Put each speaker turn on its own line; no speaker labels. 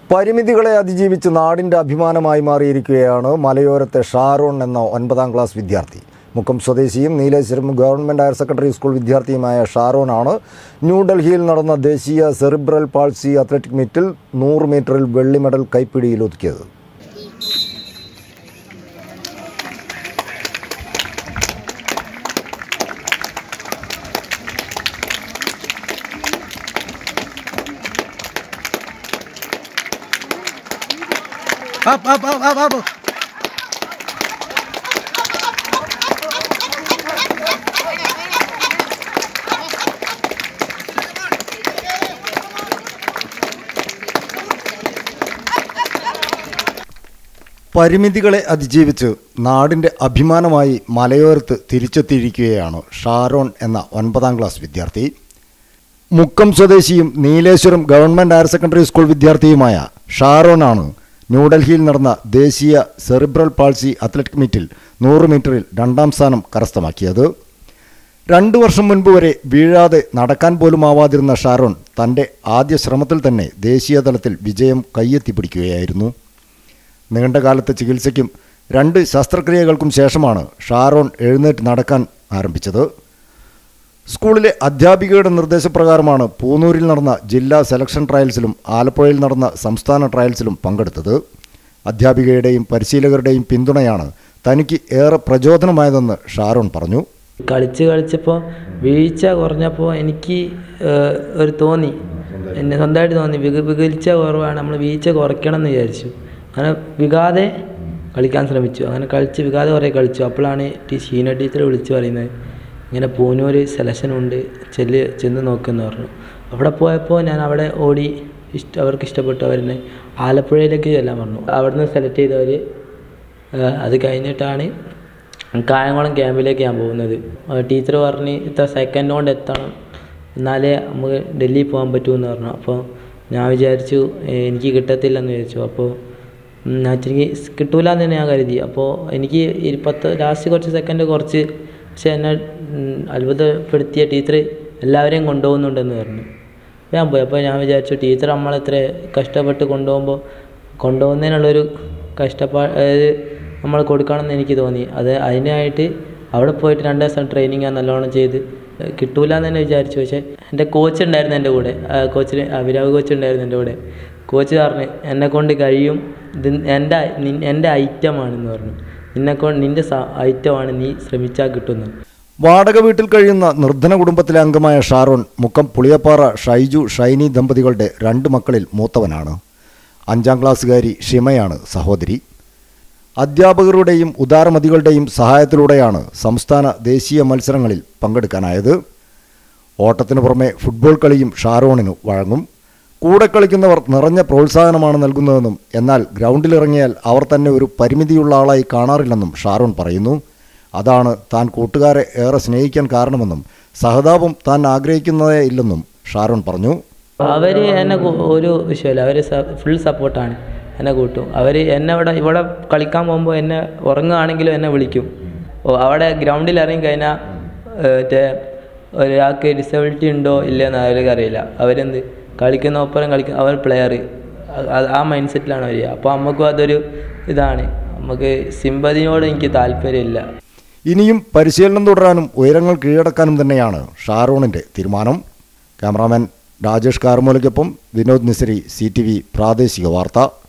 പരിമിതികളെ അതിജീവിച്ച് നാടിൻ്റെ അഭിമാനമായി മാറിയിരിക്കുകയാണ് മലയോരത്തെ ഷാരോൺ എന്ന ഒൻപതാം ക്ലാസ് വിദ്യാർത്ഥി മുക്കം സ്വദേശിയും Neeleswaram government higher secondary school വിദ്യാർത്ഥിയുമായ ഷാരോണാണ് ന്യൂഡൽഹിയിൽ നടന്ന ദേശീയ സെറിബ്രൽ പാൾസി അത്ലറ്റിക് മീറ്റിൽ നൂറ് മീറ്ററിൽ വെള്ളി മെഡൽ കൈപ്പിടിയിൽ ഒതുക്കിയത്
Up, up, up, up, up.
പരിമിതികളെ അതിജീവിച്ച് നാടിൻ്റെ അഭിമാനമായി മലയോരത്ത് തിരിച്ചെത്തിയിരിക്കുകയാണ് ഷാരോൺ എന്ന ഒൻപതാം ക്ലാസ് വിദ്യാർത്ഥി മുക്കം സ്വദേശിയും Neeleswaram government higher secondary school വിദ്യാർത്ഥിയുമായ ഷാരോനാണ് ന്യൂഡൽഹിയിൽ നടന്ന ദേശീയ സെറിബ്രൽ പാൾസി അത്ലറ്റിക് മീറ്റിൽ നൂറ് മീറ്ററിൽ രണ്ടാം സ്ഥാനം കരസ്ഥമാക്കിയത് രണ്ടു വർഷം മുൻപ് വരെ വീഴാതെ നടക്കാൻ പോലും ആവാതിരുന്ന ഷാരോൺ തൻ്റെ ആദ്യ ശ്രമത്തിൽ തന്നെ ദേശീയ തലത്തിൽ വിജയം കയ്യെത്തിപ്പിടിക്കുകയായിരുന്നു നീണ്ടകാലത്തെ ചികിത്സയ്ക്കും രണ്ട് ശസ്ത്രക്രിയകൾക്കും ശേഷമാണ് ഷാരോൺ എഴുന്നേറ്റ് നടക്കാൻ ആരംഭിച്ചത് സ്കൂളിലെ അധ്യാപികയുടെ നിർദ്ദേശപ്രകാരമാണ് പൂനൂരിൽ നടന്ന ജില്ലാ സെലക്ഷൻ ട്രയൽസിലും ആലപ്പുഴയിൽ നടന്ന സംസ്ഥാന ട്രയൽസിലും പങ്കെടുത്തത് അധ്യാപികയുടെയും പരിശീലകരുടെയും പിന്തുണയാണ് തനിക്ക് ഏറെ പ്രചോദനമായതെന്ന് ഷാരോൺ പറഞ്ഞു
കളിച്ച് കളിച്ചപ്പോൾ വീഴ്ച കുറഞ്ഞപ്പോൾ എനിക്ക് ഏഹ്, ഒരു തോന്നി എന്നെ സ്വന്തമായിട്ട് തോന്നി വിക വികലിച്ച കുറവാണ് നമ്മൾ വീഴ്ച കുറയ്ക്കണം എന്ന് വിചാരിച്ചു അങ്ങനെ വികാതെ കളിക്കാൻ ശ്രമിച്ചു അങ്ങനെ കളിച്ച് വികാതെ കുറേ കളിച്ചു അപ്പോഴാണ് ടീ ഷീന ടീച്ചർ വിളിച്ച് പറയുന്നത് ഇങ്ങനെ പൂനൂർ സെലക്ഷനുണ്ട് ചെല്ല് ചെന്ന് നോക്കുമെന്ന് പറഞ്ഞു അവിടെ പോയപ്പോൾ ഞാൻ അവിടെ ഓടി ഇഷ്ട അവർക്ക് ഇഷ്ടപ്പെട്ടു അവരെന്നെ ആലപ്പുഴയിലേക്ക് ചെല്ലാൻ പറഞ്ഞു അവിടുന്ന് സെലക്ട് ചെയ്തവർ അത് കഴിഞ്ഞിട്ടാണ് കായംകുളം ക്യാമ്പിലേക്ക് ഞാൻ പോകുന്നത് ടീച്ചർ പറഞ്ഞ് ഇത്ര സെക്കൻഡ് കൊണ്ട് എത്തണം എന്നാലേ നമുക്ക് ഡൽഹി പോകാൻ പറ്റുമെന്ന് പറഞ്ഞു അപ്പോൾ ഞാൻ വിചാരിച്ചു ഏ, എനിക്ക് കിട്ടത്തില്ലെന്ന് വിചാരിച്ചു അപ്പോൾ ഉം, ഞാൻ ഇച്ചിരി കിട്ടൂല എന്ന് തന്നെ ഞാൻ കരുതി അപ്പോൾ എനിക്ക് ഈ പത്ത് ലാസ്റ്റ് കുറച്ച് സെക്കൻഡ് കുറച്ച് പക്ഷെ എന്നെ ഉം, അത്ഭുതപ്പെടുത്തിയ ടീച്ചർ എല്ലാവരെയും കൊണ്ടുപോകുന്നുണ്ടെന്ന് പറഞ്ഞു അപ്പോൾ ഞാൻ പോയി അപ്പോൾ ഞാൻ വിചാരിച്ചു ടീച്ചർ നമ്മളെത്ര കഷ്ടപ്പെട്ട് കൊണ്ടുപോകുമ്പോൾ കൊണ്ടുപോകുന്നതിനുള്ളൊരു കഷ്ടപ്പാട് അതായത് നമ്മൾ കൊടുക്കണമെന്ന് എനിക്ക് തോന്നി അത് അതിനായിട്ട് അവിടെ പോയിട്ട് രണ്ട് ദിവസം ട്രെയിനിങ് ഞാൻ നല്ലോണം ചെയ്ത് കിട്ടൂല എന്ന് തന്നെ വിചാരിച്ചു പക്ഷേ എൻ്റെ കോച്ച് ഉണ്ടായിരുന്നു എൻ്റെ കൂടെ കോച്ചിന് അഭിരാവ് കോച്ച് ഉണ്ടായിരുന്നു എൻ്റെ കൂടെ കോച്ച് പറഞ്ഞു എന്നെ കൊണ്ട് കഴിയും ഇത് എൻ്റെ നിൻ- എൻ്റെ ഐറ്റമാണെന്ന് പറഞ്ഞു നിന്നെക്കൊണ്ട് നിൻ്റെ ഐറ്റമാണ് നീ ശ്രമിച്ചാൽ കിട്ടുന്നു
വാടക വീട്ടിൽ കഴിയുന്ന നിർധന കുടുംബത്തിലെ അംഗമായ ഷാരോൺ മുക്കം പുളിയപ്പാറ ഷൈജു ഷൈനി ദമ്പതികളുടെ രണ്ട് മക്കളിൽ മൂത്തവനാണ് അഞ്ചാം ക്ലാസ്സുകാരി ഷിമയാണ് സഹോദരി അധ്യാപകരുടെയും ഉദാരമതികളുടെയും സഹായത്തിലൂടെയാണ് സംസ്ഥാന ദേശീയ മത്സരങ്ങളിൽ പങ്കെടുക്കാനായത് ഓട്ടത്തിനു പുറമെ ഫുട്ബോൾ കളിയും ഷാരോണിനു വഴങ്ങും കൂടെ കളിക്കുന്നവർ നിറഞ്ഞ പ്രോത്സാഹനമാണ് നൽകുന്നതെന്നും എന്നാൽ ഗ്രൗണ്ടിലിറങ്ങിയാൽ അവർ തന്നെ ഒരു പരിമിതിയുള്ള ആളായി കാണാറില്ലെന്നും ഷാരോൺ പറയുന്നു അതാണ് താൻ കൂട്ടുകാരെ ഏറെ സ്നേഹിക്കാൻ കാരണമെന്നും സഹതാപം താൻ ആഗ്രഹിക്കുന്നതേ ഇല്ലെന്നും ഷാരോൺ പറഞ്ഞു
അവർ എന്നെ കൂ- ഒരു വിഷയമില്ല അവർ ഫുൾ സപ്പോർട്ടാണ് എന്നെ കൂട്ടും അവർ എന്നെ ഇവിടെ ഇവിടെ കളിക്കാൻ പോകുമ്പോൾ എന്നെ ഉറങ്ങുകയാണെങ്കിലും എന്നെ വിളിക്കും ഓ അവിടെ ഗ്രൗണ്ടിൽ ഇറങ്ങി കഴിഞ്ഞാൽ മറ്റേ ഒരാൾക്ക് ഡിസബിലിറ്റി ഉണ്ടോ ഇല്ലയെന്ന് അവർക്ക് അറിയില്ല അവരെന്ത് കളിക്കുന്ന ഒപ്പരം കളിക്കുന്ന അവർ പ്ലെയർ ആ മൈൻഡ് സെറ്റിലാണ് വരിക അപ്പോൾ നമുക്കും അതൊരു ഇതാണ് നമുക്ക് സിമ്പതിനോട് എനിക്ക് താല്പര്യമില്ല
ഇനിയും പരിശീലനം തുടരാനും ഉയരങ്ങൾ കീഴടക്കാനും തന്നെയാണ് ഷാരോണിൻ്റെ തീരുമാനം ക്യാമറാമാൻ രാജേഷ് കാർമോലയ്ക്കൊപ്പം വിനോദ് നിസരി സി പ്രാദേശിക വാർത്ത